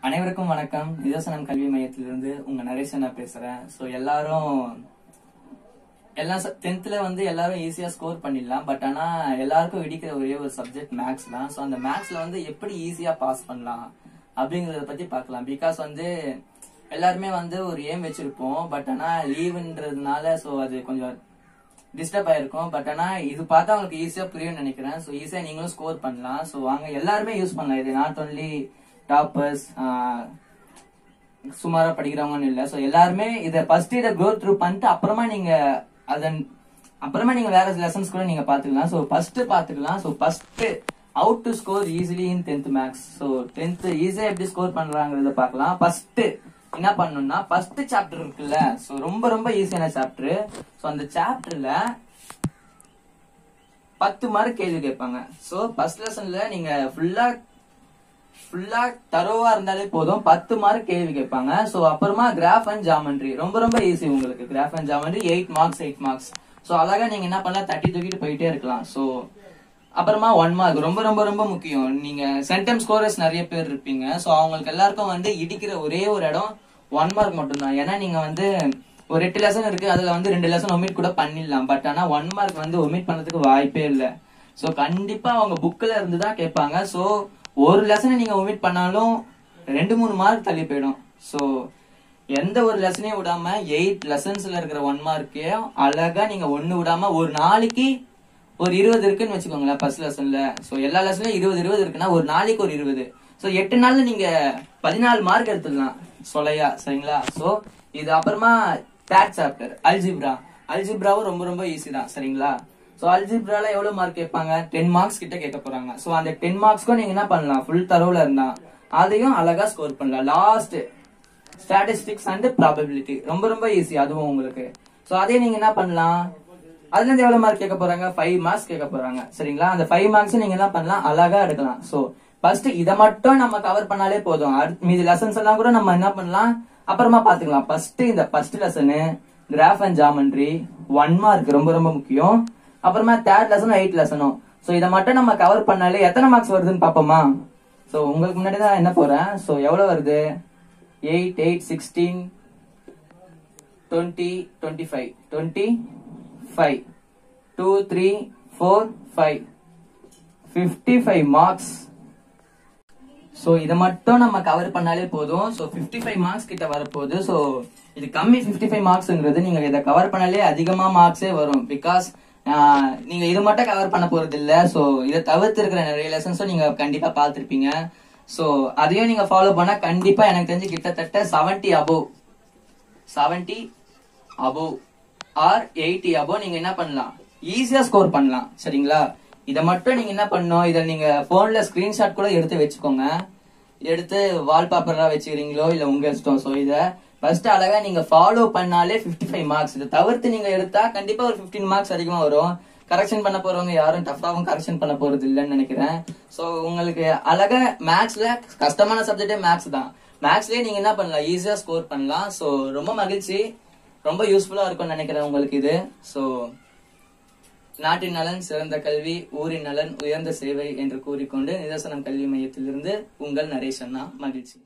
அனைவருக்கும் வணக்கம் நிதர்சனம் கல்வி மையத்திலிருந்து உங்க நரேசனா பேசுறேன் ஸோ எல்லாரும் எல்லாம் டென்த்ல வந்து எல்லாரும் ஈஸியா ஸ்கோர் பண்ணிடலாம் பட் ஆனா எல்லாருக்கும் இடிக்கிற ஒரே ஒரு சப்ஜெக்ட் மேக்ஸ் தான் ஸோ அந்த மேக்ஸ்ல வந்து எப்படி ஈஸியா பாஸ் பண்ணலாம் அப்படிங்கறத பத்தி பார்க்கலாம் பிகாஸ் வந்து எல்லாருமே வந்து ஒரு ஏம் வச்சிருப்போம் பட் ஆனா லீவுன்றதுனால ஸோ அது கொஞ்சம் டிஸ்டர்ப் ஆயிருக்கும் பட் ஆனா இது பார்த்தா உங்களுக்கு ஈஸியா புரியும்னு நினைக்கிறேன் ஸோ ஈஸியா நீங்களும் ஸ்கோர் பண்ணலாம் ஸோ வாங்க எல்லாருமே யூஸ் பண்ணலாம் இது நாட் ஒன்லி டாப்பர்ஸ் சுமாரா படிக்கிறவங்கன்னு இல்ல ஸோ எல்லாருமே இதை ஃபர்ஸ்ட் இதை க்ரோ த்ரூ பண்ணிட்டு அப்புறமா நீங்க அதன் அப்புறமா நீங்க வேற லெசன்ஸ் கூட நீங்க பாத்துக்கலாம் ஸோ ஃபர்ஸ்ட் பாத்துக்கலாம் so first out to score easily in tenth maths so tenth ஈஸியா எப்படி ஸ்கோர் பண்றாங்கிறத பார்க்கலாம் ஃபர்ஸ்ட் என்ன பண்ணணும்னா ஃபர்ஸ்ட் சாப்டர் இருக்குல்ல ஸோ ரொம்ப ரொம்ப ஈஸியான சாப்டர் ஸோ அந்த சாப்டர்ல பத்து மார்க் கேள்வி கேட்பாங்க ஸோ ஃபர்ஸ்ட் லெசன்ல நீங்க ஃபுல்லா ஃபுல்லா தரோவா இருந்தாலே போதும் பத்து மார்க் கேள்வி கேட்பாங்க சோ அப்புறமா கிராஃப் அண்ட் ஜாமெண்ட்ரி ரொம்ப ரொம்ப ஈஸி உங்களுக்கு graph and geometry eight marks eight marks so அழகா நீங்க என்ன பண்ணலாம் தட்டி தூக்கிட்டு போயிட்டே இருக்கலாம் சோ அப்புறமா ஒன் மார்க் ரொம்ப ரொம்ப ரொம்ப முக்கியம் நீங்க சென்டம் ஸ்கோரர்ஸ் நிறைய பேர் இருப்பீங்க சோ அவங்களுக்கு எல்லாருக்கும் வந்து இடிக்கிற ஒரே ஒரு இடம் ஒன் மார்க் மட்டும்தான் ஏன்னா நீங்க வந்து ஒரு எட்டு லெசன் இருக்கு அதுல வந்து ரெண்டு லெசன் ஒமிட் கூட பண்ணிடலாம் பட் ஆனா ஒன் மார்க் வந்து ஒமிட் பண்றதுக்கு வாய்ப்பே இல்லை சோ கண்டிப்பா அவங்க புக்ல இருந்து தான் கேட்பாங்க சோ ஒரு லெசனை நீங்க ஒமிட் பண்ணாலும் ரெண்டு மூணு மார்க் தள்ளி போயிடும் சோ எந்த ஒரு லெசனையும் விடாம எயிட் லெசன்ஸ்ல இருக்கிற ஒன் மார்க்கையும் அழகா நீங்க ஒண்ணு விடாம ஒரு நாளைக்கு ஒரு இருபது இருக்குன்னு வச்சுக்கோங்களேன் ஃபர்ஸ்ட் லெசன்ல சோ எல்லா லெசன்லயும் இருபது இருபது இருக்குன்னா ஒரு நாளைக்கு ஒரு இருபது சோ எட்டு நாள்ல நீங்க பதினாலு மார்க் எடுத்துடலாம் சொலையா சரிங்களா சோ இது அப்புறமா தேர்ட் சாப்டர் அல்ஜிப்ரா அல்ஜிப்ராவும் ரொம்ப ரொம்ப ஈஸி தான் சரிங்களா சோ அல்ஜிப்ரால எவ்வளவு மார்க் கேட்பாங்க டென் மார்க்ஸ் கிட்ட கேட்க போறாங்க சோ அந்த டென் மார்க்ஸ்க்கும் நீங்க என்ன பண்ணலாம் ஃபுல் தரவுல இருந்தா அதையும் அழகா ஸ்கோர் பண்ணலாம் லாஸ்ட் ஸ்டாட்டிஸ்டிக்ஸ் அண்ட் ப்ராபபிலிட்டி ரொம்ப ரொம்ப ஈஸி அதுவும் உங்களுக்கு சோ அதே நீங்க என்ன பண்ணலாம் அதுல இருந்து எவ்வளவு மார்க் கேட்க போறாங்க ஃபைவ் மார்க்ஸ் கேட்க போறாங்க சரிங்களா அந்த ஃபைவ் மார்க்ஸ் நீங்க என்ன பண்ணலாம் அழகா எடுக்கலாம் சோ ஃபர்ஸ்ட் இதை மட்டும் நம்ம கவர் பண்ணாலே போதும் அடுத்து மீதி லெசன்ஸ் எல்லாம் கூட நம்ம என்ன பண்ணலாம் அப்புறமா பாத்துக்கலாம் ஃபர்ஸ்ட் இந்த first lesson graph and geometry one mark ரொம்ப ரொம்ப முக்கியம் அப்புறமா தேர்ட் லெசனும் எயிட் லெசனும் சோ இதை மட்டும் நம்ம கவர் பண்ணாலே எத்தனை மார்க்ஸ் வருதுன்னு பாப்போமா சோ உங்களுக்கு முன்னாடி தான் என்ன போறேன் சோ எவ்வளவு வருது eight eight sixteen twenty twenty five twenty five two three four five fifty five marks so இதை மட்டும் நம்ம கவர் பண்ணாலே போதும் சோ 55 ஃபைவ் மார்க்ஸ் கிட்ட வரப்போகுது சோ இது கம்மி 55 ஃபைவ் மார்க்ஸ்ங்கிறது நீங்க இதை கவர் பண்ணாலே அதிகமா மார்க்ஸே வரும் பிகாஸ் நீங்க இது மட்டும் கவர் பண்ண போறது இல்ல சோ இதை தவிர்த்து இருக்கிற நிறைய லெசன்ஸும் நீங்க கண்டிப்பா பார்த்திருப்பீங்க சோ அதையும் நீங்க ஃபாலோ பண்ணா கண்டிப்பா எனக்கு தெரிஞ்சு கிட்டத்தட்ட 70 above 70 above or eighty above நீங்க என்ன பண்ணலாம் ஈஸியா ஸ்கோர் பண்ணலாம் சரிங்களா இதை மட்டும் நீங்க என்ன பண்ணணும் இதை நீங்க போன்ல ஸ்கிரீன்ஷாட் கூட எடுத்து வச்சுக்கோங்க எடுத்து வால்பேப்பரா வச்சுக்கிறீங்களோ இல்ல உங்க இஷ்டம் சோ இத ஃபர்ஸ்ட் அழகா நீங்க ஃபாலோ பண்ணாலே 55 ஃபைவ் மார்க்ஸ் இதை தவிர்த்து நீங்க எடுத்தா கண்டிப்பா ஒரு 15 மார்க்ஸ் அதிகமா வரும் கரெக்ஷன் பண்ண போறவங்க யாரும் டஃபாவும் கரெக்ஷன் பண்ண போறது இல்லைன்னு நினைக்கிறேன் சோ உங்களுக்கு அழகா மேக்ஸ்ல கஷ்டமான சப்ஜெக்டே மேக்ஸ் தான் மேக்ஸ்லயே நீங்க என்ன பண்ணலாம் ஈஸியா ஸ்கோர் பண்ணலாம் சோ ரொம்ப மகிழ்ச்சி ரொம்ப யூஸ்ஃபுல்லா இருக்கும்னு நினைக்கிறேன் உங்களுக்கு இது சோ நாட்டின் நலன் சிறந்த கல்வி ஊரின் நலன் உயர்ந்த சேவை என்று கூறிக்கொண்டு நிதர்சனம் கல்வி மையத்திலிருந்து உங்கள் நரேஷ் அண்ணா மகிழ்ச்சி